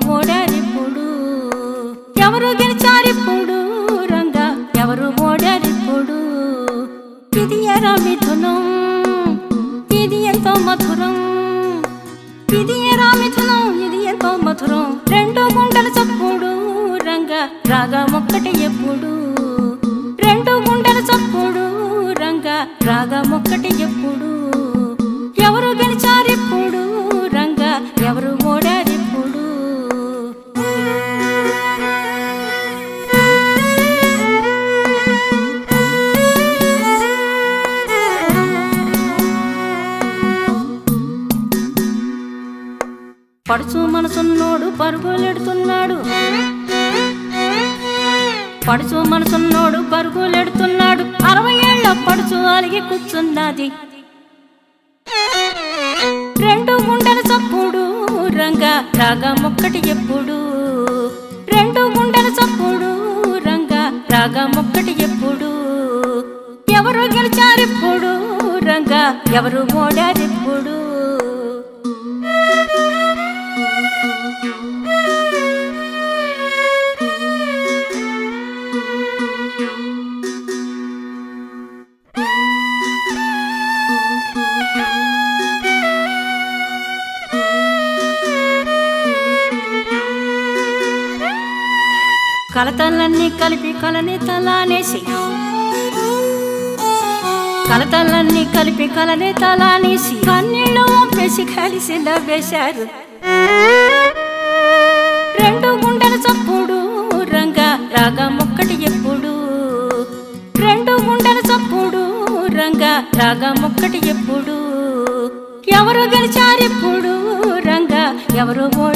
ఓడారిప్పుడు ఎవరు గెలిచారిప్పుడు రంగా ఎవరు ఓడారిప్పుడు ఇది ఎరా మిథునం ఇది ఎంతో మధురం ఇది ఎరా మిథునం ఇది ఎంతో మధురం రెండు గుండెల చప్పుడు రంగా రాగం ఒక్కటి ఎప్పుడు రెండు గుండెల చప్పుడు రంగా రాగం ఒక్కటి ఎప్పుడు ఎవరు గెలిచారిప్పుడు రంగా ఎవరు ఓడారిప్పుడు పడుచు మనసున్నోడు పరుగులెడుతున్నాడు పడుచు మనసున్నోడు పరుగులెడుతున్నాడు అరవై ఏళ్ళ పడుచు అలిగి కూర్చున్నది రెండు గుండెల చప్పుడు రంగా రాగం ఒక్కటి ఎప్పుడు రెండు గుండెల చప్పుడు రంగా రాగం ఒక్కటి ఎప్పుడు ఎవరు గెలిచారిప్పుడు రంగా ఎవరు ఓడారిప్పుడు కలతలన్నీ కలిపి కలని తలానేసి కలతలన్నీ కలిపి కలని తలానేసి కన్నీళ్ళు వంపేసి కలిసి నవ్వేశారు రెండు గుండెల చప్పుడు రంగా రాగం ఒక్కటి ఎప్పుడు రెండు గుండెల చప్పుడు రంగా రాగం ఒక్కటి ఎప్పుడు ఎవరు గెలిచారిప్పుడు రంగా ఎవరు ఓడి